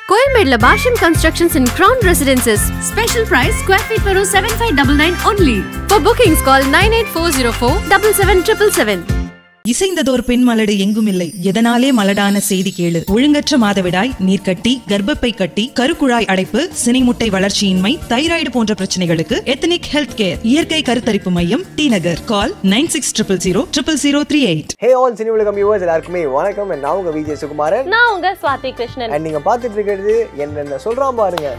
கோயம்பேடுல Basham constructions in Crown Residences special price square feet வெறும் seven five double nine only for bookings call nine eight four zero four double seven triple seven இசைந்ததோர் பெண் மலடு எங்கும் இல்லை எதனாலே மலடான செய்தி கேளு ஒழுங்கற்ற மாதவிடாய் நீர்க்கட்டி கர்ப்பப்பை கட்டி கருக்குழாய் அடைப்பு சினைமுட்டை வளர்ச்சியின்மை தைராய்டு போன்ற பிரச்சனைகளுக்கு எத்தனிக் ஹெல்த் கேர் இயற்கை கருத்தரிப்பு மையம் T Nagar call nine six triple zero triple zero three eight hey all Cine உலகம் வியூவர்ஸ் எல்லாருக்குமே வணக்கம் and நான் உங்க விஜய் சுகுமாரன் நான் உங்க சுவாதி கிருஷ்ணன் அண்ட் நீங்க பார்த்துட்டு இருக்கிறது என்னென்ன சொல்றான் பாருங்க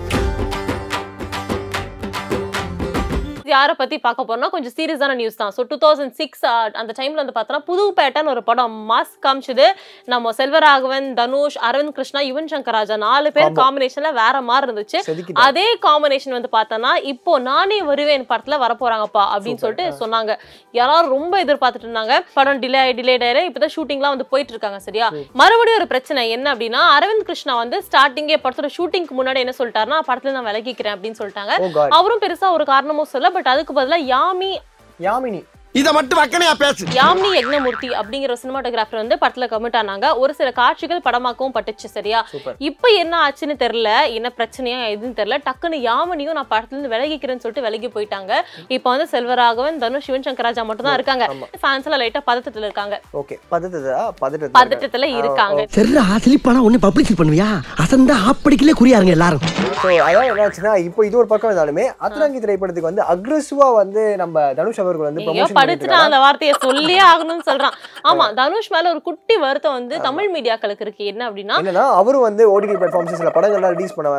யாரை பத்தி பார்க்க போறோம்னா கொஞ்சம் சீரியஸான நியூஸ் தான் ஸோ டூ தௌசண்ட் சிக்ஸ் அந்த டைம்ல வந்து பார்த்தோன்னா புதுப்பேட்டைன்னு ஒரு படம் மாஸ் காமிச்சது நம்ம செல்வராகவன் தனுஷ் அரவிந்த் கிருஷ்ணா யுவன் சங்கர் ராஜா நாலு பேர் காம்பினேஷன்ல வேற மாதிரி இருந்துச்சு செதுக்கிட்டாங்க. அதே காம்பினேஷன் வந்து பார்த்தோன்னா இப்போ நானே வருவேன் படத்துல வரப்போறாங்கப்பா அப்படின்னு சொல்லிட்டு சொன்னாங்க யாரும் ரொம்ப எதிர்பார்த்துட்டு இருந்தாங்க படம் டிலே டிலே ஆயிரு இப்பதான் ஷூட்டிங்லாம் வந்து போயிட்டு இருக்காங்க சரியா மறுபடியும் ஒரு பிரச்சனை என்ன அப்படின்னா அரவிந்த் கிருஷ்ணா வந்து ஸ்டார்டிங்கே படத்தோட ஷூட்டிங்க்கு முன்னாடி என்ன சொல்லிட்டாருன்னா படத்துல நான் விலகிக்கிறேன் அப்படின்னு சொல்லிட்டாங்க ஓ காட் அவரும் பெருசா ஒரு காரணமும் சொல்ல பட் அதுக்கு பதிலா யாமி யாமினி இத மட்டும் வக்கனையா பேசு யாமினி யக்னமூர்த்தி அப்படிங்கிற சினிமாட்டோகிராஃபர் வந்து படத்துல கமிட் ஆனாங்க ஒரு சில காட்சிகள் படமாக்கவும் பட்டுச்சு சரியா சூப்பர் இப்போ என்ன ஆச்சுன்னு தெரியல என்ன பிரச்சனையா எதுன்னு தெரியல டக்குன்னு யாமினியும் நான் படத்துல இருந்து விலகிக்கிறேன்னு சொல்லிட்டு விலகி போயிட்டாங்க இப்போ வந்து செல்வராகவன் தனுஷ் சிவன் சங்கர் ராஜா மட்டும் தான் இருக்காங்க ஆமா. ஃபேன்ஸ் எல்லாம் லைட்டா பதட்டத்துல இருக்காங்க ஓகே பதட்டதா பதட்டத்தா பதட்டத்துல இருக்காங்க சரிடா சிலிப்பானா ஒண்ணு பப்ளிசிட்டி பண்ணுவியா அசந்தா அப்படிக்கலே குறியாருங்க எல்லாரும் ஸோ அதாவது என்ன ஆச்சுன்னா இப்போ இது ஒரு பக்கம் இருந்தாலுமே அத்ராங்கி திரைப்படத்துக்கு வந்து அக்ரெசிவா வந்து நம்ம தனுஷ் அவர்கள் வந்து ஐயோ ப்ரொமோஷன் படிச்சுட்டான் அந்த வார்த்தையை சொல்லியே ஆகணும்னு சொல்றான் ஆமா தனுஷ் மேல ஒரு குட்டி வருத்தம் வந்து தமிழ் மீடியாக்களுக்கு இருக்கு என்ன அப்படின்னா என்னன்னா அவரும் வந்து ஓடிடி பிளாட்ஃபார்ம்ஸ் சில படங்கள்லாம் ரிலீஸ் பண்ண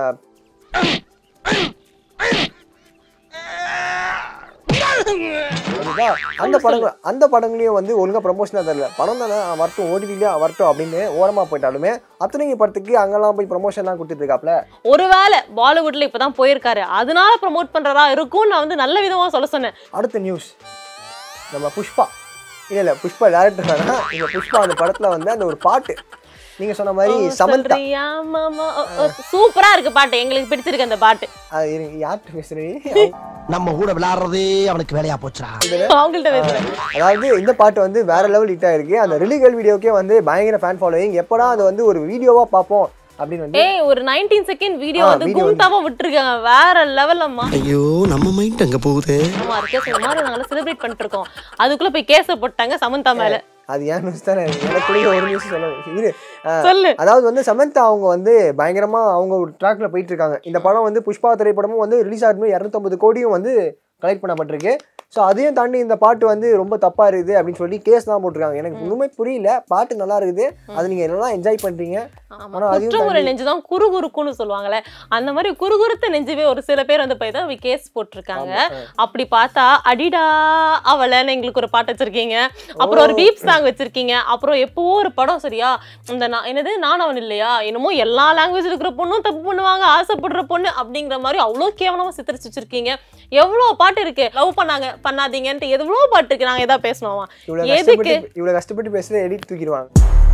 அதுதான் அந்த படங்கள் அந்த படங்களையும் வந்து ஒழுங்கா ப்ரமோஷனாக தரல படம் தானே ஆ, வரட்டும் ஓடிடிலேயே வரட்டும் அப்படின்னு ஓரமா போயிட்டாலுமே அத்தனை படத்துக்கு அங்கெல்லாம் போய் ப்ரமோஷன்லாம் கொடுத்துட்டு இருக்காப்ல ஒருவேளை பாலிவுட்ல இப்பதான் போயிருக்காரு அதனால ப்ரோமோட் பண்றதா இருக்கும் நான் வந்து நல்ல விதமா சொல்ல சொன்னேன் அடுத்த நியூஸ் நம்ம புஷ்பா இல்ல இல்ல புஷ்பா டேரக்டர் வேணா இந்த புஷ்பா அந்த படத்துல வந்து அந்த ஒரு பாட்டு நீங்க சொன்ன மாதிரி ஓ, சமந்தா சொல்றியா மாமா ஓ, ஓ, சூப்பரா இருக்கு பாட்டு எங்களுக்கு பிடிச்சிருக்கு அந்த பாட்டு அது இருங்க, யார்கிட்ட பேசுறீங்க நம்ம கூட விளையாடுறதே அவனுக்கு வேலையா போச்சுடா அவங்கள்ட்ட பேசுறேன் அதாவது இந்த பாட்டு வந்து வேற லெவல் ஹிட் ஆயிருக்கு அந்த ரிலீகல் வீடியோக்கே வந்து பயங்கர ஃபேன் ஃபாலோயிங் எப்படா அது வந்து ஒரு வீடியோவா பார்ப்போம் அப்படின்னு வந்து ஏய் ஒரு 19 செகண்ட் வீடியோ ஆ, வந்து video குண்டாவா விட்டுருக்காங்க வேற லெவல் அம்மா ஐயோ நம்ம மைண்ட் அங்க போகுது ஆமா இருக்கு இந்த மாதிரி நாங்க செலிப்ரேட் பண்ணிட்டு இருக்கோம் அதுக்குள்ள போய் கேஸ போட்டாங்க சமந்தா மேல அது ஏன் நியூஸ் தானே எனக்கு கூட ஒரு நியூஸ் சொல்ல இரு அஹ், சொல்லு அதாவது வந்து சமந்தா அவங்க வந்து பயங்கரமா அவங்க ஒரு ட்ராக்ல போயிட்டு இருக்காங்க இந்த படம் வந்து புஷ்பா திரைப்படமும் வந்து ரிலீஸ் ஆகணும் இரநூத்தம்பது கோடியும் வந்து கலெக்ட் பண்ணப்பட்டிருக்கு ஸோ அதையும் தாண்டி இந்த பாட்டு வந்து ரொம்ப தப்பா இருக்குது அப்படின்னு சொல்லி கேஸ் தான் போட்டிருக்காங்க எனக்கு ஒண்ணுமே புரியல பாட்டு நல்லா இருக்குது அதை நீங்க என்னெல்லாம் என்ஜாய் பண்றீங்க ஆமா ஆனா அதையும் குற்றம் ஒரு தாண்டி- நெஞ்சுதான் குறுகுறுக்குன்னு சொல்லுவாங்கல்ல அந்த மாதிரி குறுகுறுத்த நெஞ்சுவே ஒரு சில பேர் வந்து போய் தான் கேஸ் போட்டிருக்காங்க அப்படி பார்த்தா அடிடா அவளைன்னு எங்களுக்கு ஒரு பாட்டு வச்சிருக்கீங்க அப்புறம் ஒரு பீப் சாங் வச்சிருக்கீங்க அப்புறம் எப்பவோ ஒரு படம் சரியா இந்த நான் என்னது நான் அவன் இல்லையா என்னமோ எல்லா லாங்குவேஜ் இருக்கிற பொண்ணும் தப்பு பண்ணுவாங்க ஆசைப்படுற பொண்ணு அப்படிங்கிற மாதிரி அவ்வளோ கேவலமா சித்தரிச்சு வச்சிருக்கீங்க எவ்வளோ பாட்டு இருக்கு லவ் பண்ணாங்க பண்ணாதீங்கன்ட்டு எவ்வளோ பாட்டு இருக்கு நாங்க எதாவது பேசணுமா இவ்வளவு எதுக்கு கஷ்டப்பட்டு இவ்வளவு கஷ்டப்பட்டு பேசுறது எடிட் தூக்கிடுவாங்க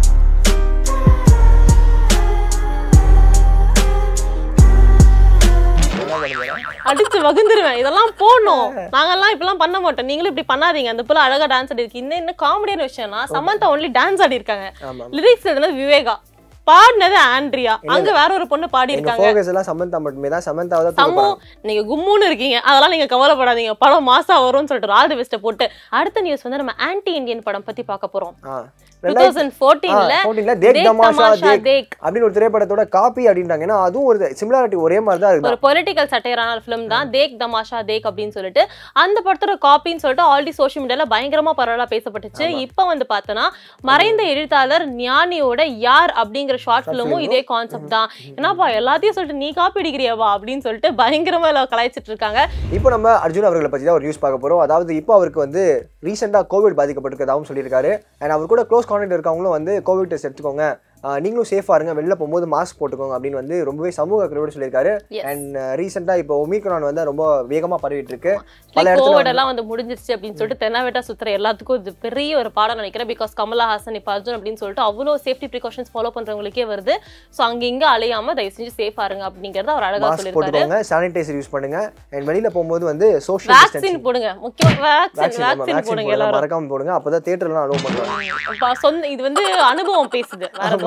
என்ன பண்ணுவீங்க? அடிச்சு வகுந்துருவேன் இதெல்லாம் போடணும் நாங்கெல்லாம் இப்பெல்லாம் பண்ண மாட்டோம் நீங்களும் இப்படி பண்ணாதீங்க அந்த புள்ள அழகா டான்ஸ் ஆடி இருக்கு இன்னும் என்ன காமெடியான விஷயம்னா சமந்தா ஒன்லி டான்ஸ் ஆடி இருக்காங்க ஆமா லிரிக்ஸ் எழுதுனது விவேகா பாடினது ஆண்ட்ரியா அங்க வேற ஒரு பொண்ணு பாடி எங்க இருக்காங்க ஃபோக்கஸ் எல்லாம் சமந்தா மட்டுமே தான் சமந்தாவை தான் தூக்க சம்மு போறாங்க. நீங்க கும்முன்னு இருக்கீங்க அதெல்லாம் நீங்க கவலைப்படாதீங்க படம் மாசா வரும்னு சொல்லிட்டு ஆல் தி பெஸ்ட்டை போட்டு அடுத்த நியூஸ் வந்து நம்ம ஆன்டி இந்தியன் படம் பத்தி பார்க்க போறோம் ஆ. டூ தௌசண்ட் ஃபோர்டீன்ல 14 ல தேக் தமாஷா தேக் தேக் அப்படின்னு ஒரு திரைப்படத்தோட காப்பி அப்படின்றாங்க ஏன்னா அதுவும் ஒரு சிமிலாரிட்டி ஒரே மாதிரி தான் ஒரு இருக்கு பொலிட்டிக்கல் சட்டையரான ஃபிலிம் தான் தேக் தமாஷா தேக் அப்படின்னு சொல்லிட்டு அந்த படத்தோட காப்பின்னு சொல்லிட்டு ஆல்ரெடி சோஷியல் மீடியால பயங்கரமா பரவலா பேசப்பட்டுச்சு இப்போ வந்து பார்த்தோன்னா மறைந்த எழுத்தாளர் ஞானியோட யார் அப்படிங்கிற ஷார்ட் ஃபிலிமும் இதே கான்செப்ட் தான் என்னப்பா எல்லாத்தையும் சொல்லிட்டு நீ காப்பி அடிக்கிறியாவா அப்படின்னு சொல்லிட்டு பயங்கரமா எல்லாம் கலாய்ச்சிட்டு இருக்காங்க இப்போ நம்ம அர்ஜுன் அவர்களை பத்தி தான் ஒரு நியூஸ் பார்க்க போறோம் அதாவது இப்போ அவருக்கு வந்து ரீசெண்டா கோவிட் பாதிக்கப்பட்டிருக்கதாகவும் சொல்லியிருக்காரு அண்ட் அவர் கூட க்ளோஸ் கான்டாக்ட் இருக்கவங்களும் வந்து கோவிட் டெஸ்ட் எடுத்துக்கோங்க ஆஹ் நீங்களும் சேஃபா இருங்க வெளில போகும்போது மாஸ்க் போட்டுக்கோங்க அப்படின்னு வந்து ரொம்பவே சமூக அக்கறையோட சொல்லியிருக்காரு Yes. அண்ட் ரீசெண்டா இப்போ ஒமிக்ரான் வந்து ரொம்ப வேகமா பரவிட்டு இருக்கு பல இடத்துல கோவிட் வந்து- எல்லாம் வந்து முடிஞ்சிருச்சு அப்படின்னு சொல்லிட்டு தென்னாவேட்டா சுத்துற எல்லாத்துக்கும் இது பெரிய ஒரு பாடம் நினைக்கிறேன் பிகாஸ் கமலா ஹாசன் இப்போ அர்ஜுன் அப்படின்னு சொல்லிட்டு அவ்வளோ சேஃப்டி ப்ரிகாஷன்ஸ் ஃபாலோ பண்றவங்களுக்கே வருது ஸோ அங்க இங்க அலையாம தயவு செஞ்சு சேஃபா இருங்க அப்படிங்கறத அவர் அழகா மாஸ்க் சொல்லியிருக்காரு போட்டுக்கோங்க சானிடைசர் யூஸ் பண்ணுங்க அண்ட் வெளியில போகும்போது வந்து சோஷியல் வேக்சின் போடுங்க முக்கியம் வேக்சின் வேக்சின் போடுங்க எல்லாரும் மறக்காம போடுங்க அப்பதான் தியேட்டர்லாம் அலோவ் பண்ணுவாங்க அப்பா, சொந்த இது வந்து அனுபவம் பேசுது வேற எதுவும்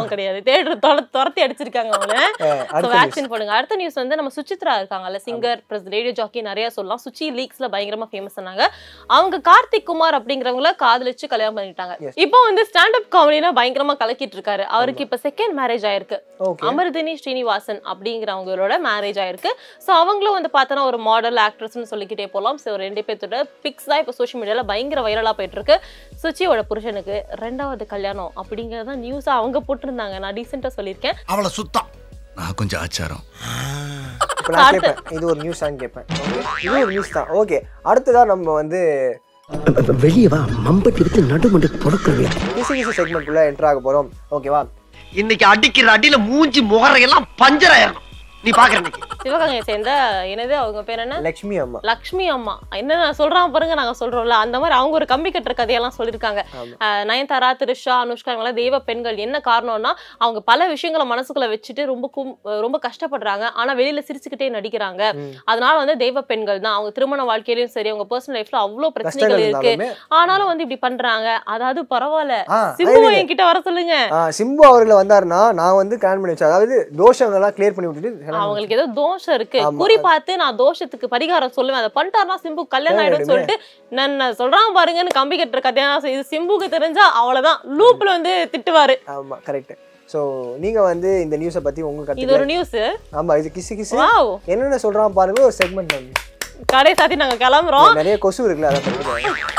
கிடையாது தேடு தொர- துரத்தி அடிச்சிருக்காங்க அவங்கள அடுத்த news. வேக்சின் போடுங்க அடுத்த நியூஸ் வந்து நம்ம சுசித்ரா இருக்காங்கல்ல சிங்கர் பிளஸ் ரேடியோ ஜாக்கி நிறைய சொல்லலாம் சுச்சி லீக்ஸ்ல பயங்கரமா ஃபேமஸ் ஆனாங்க அவங்க கார்த்திக் குமார் அப்படிங்கிறவங்கள காதலிச்சு கல்யாணம் பண்ணிட்டாங்க இப்போ வந்து ஸ்டாண்ட் அப் காமெடினா பயங்கரமா கலக்கிட்டு இருக்காரு அவருக்கு இப்ப செகண்ட் மேரேஜ் ஆயிருக்கு ஓகே அமர்தினி ஸ்ரீனிவாசன் அப்படிங்கிறவங்களோட மேரேஜ் ஆயிருக்கு ஸோ அவங்களும் வந்து பார்த்தோன்னா ஒரு மாடல் ஆக்ட்ரஸ்னு சொல்லிக்கிட்டே போகலாம் ஸோ ரெண்டு பேர்த்தோட பிக்ஸ் தான் இப்போ சோஷியல் மீடியாவில் பயங்கர வைரலாக போயிட்டு இருக்கு சுச்சியோட புருஷனுக்கு ரெண்டாவது கல்யாணம் அப்படிங்கிறத நியூஸாக அவங்க போட்டிருந்தாங்க நான் ரீசெண்டாக சொல்லியிருக்கேன் அவளை சுத்தம் நான் கொஞ்சம் ஆச்சாரம் இப்போ நான் கேட்பேன் இது ஒரு நியூஸ் தான் கேட்பேன் Okay. இது ஒரு நியூஸ் தான் ஓகே அடுத்ததா நம்ம வந்து வெளியே வா மம்பட்டி விட்டு நடுமண்டு பொறுக்கிறவியா கிசு கிசு செக்மெண்ட்குள்ள என்டர் ஆக போறோம் ஓகேவா இன்னைக்கு அடிக்கிற அடியில மூஞ்சி முகரையெல்லாம் பஞ்சர் ஆயிரணும் நீ பாக்குற இன்னைக்கு சிவகங்கையை சேர்ந்த என்னது அவங்க பேர் என்ன லக்ஷ்மி அம்மா லக்ஷ்மி அம்மா என்ன நான் சொல்றான் பாருங்க நாங்க சொல்றோம்ல அந்த மாதிரி அவங்க ஒரு கம்பி கட்டுற கதையெல்லாம் சொல்லியிருக்காங்க அஹ் நயன்தாரா திரிஷா அனுஷ்கா இவங்கெல்லாம் தெய்வ பெண்கள் என்ன காரணம்னா அவங்க பல விஷயங்களை மனசுக்குள்ள வச்சுட்டு ரொம்ப கும் ரொம்ப கஷ்டப்படுறாங்க ஆனா வெளியில சிரிச்சுக்கிட்டே நடிக்கிறாங்க அதனால வந்து தெய்வ பெண்கள் தான் அவங்க திருமண வாழ்க்கையிலயும் சரி அவங்க பர்சனல் லைஃப்ல அவ்வளவு பிரச்சனைகள் கஷ்டங்கள் இருக்கு இருந்தாலுமே ஆனாலும் வந்து இப்படி பண்றாங்க அதாவது பரவாயில்ல ஆ, சிம்பு ஐயோ. என்கிட்ட வர சொல்லுங்க ஆ, சிம்பு அவர்களை வந்தாருன்னா நான் வந்து கல்யாணம் பண்ணி வச்சேன் அதாவது தோஷங்கள்லாம் கிளியர் பண்ணி விட்டுட்டு கல்யாணம் பண்ணி அவங்களுக்கு ஏதோ தோஷம் இருக்கு ஆமா. குறி பார்த்து நான் தோஷத்துக்கு பரிகாரம் சொல்லுவேன் அதை பண்ணிட்டாருன்னா சிம்பு கல்யாணம் ஆயிடும்னு சொல்லிட்டு நான் நான் சொல்றான் பாருங்கன்னு கம்பி கட்டுற கதையா இது சிம்புக்கு தெரிஞ்சா அவ்வளவுதான் லூப்ல வந்து திட்டுவாரு ஆமா கரெக்ட் ஸோ நீங்க வந்து இந்த நியூஸை பத்தி உங்களுக்கு இது ஒரு கருத்து நியூஸ் ஆமா இது கிசு கிசு வாவ் என்னென்ன சொல்றான் பாருங்க ஒரு செக்மெண்ட் வந்து கடை சாத்தி நாங்க கிளம்புறோம் நிறைய கொசு இருக்குல்ல அதை பத்தி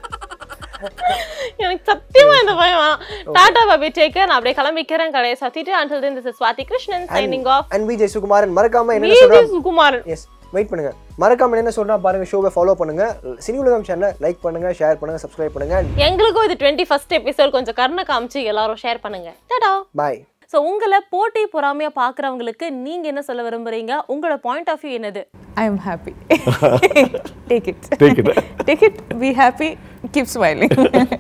எனக்கு சத்தியமா இந்த பயம் வேணாம் டாடா பாபி டேக்கர் நான் அப்படியே கிளம்பிக்கிறேன் கடையை சாத்திட்டு until then this is Swathi Krishnan signing off and Vijay Sukumaran மறக்காம என்ன நீதி சொல்றான் சுகுமாரன் எஸ் வெயிட் பண்ணுங்க மறக்காம என்ன சொல்றா பாருங்க ஷோவை ஃபாலோ பண்ணுங்க சினி உலகம் சேனலை லைக் பண்ணுங்க ஷேர் பண்ணுங்க சப்ஸ்கிரைப் பண்ணுங்க எங்களுக்கும் இது டுவெண்ட்டி ஃபர்ஸ்ட் எபிசோட் கொஞ்சம் கருணை காமிச்சு எல்லாரும் ஷேர் பண்ணுங்க டாடா பாய் ஸோ உங்களை போட்டி பொறாமையா பார்க்குறவங்களுக்கு நீங்க என்ன சொல்ல விரும்புறீங்க உங்களோட பாயிண்ட் ஆஃப் வியூ என்னது I am happy. Take it. Take it. Take it. Be happy. Keep smiling.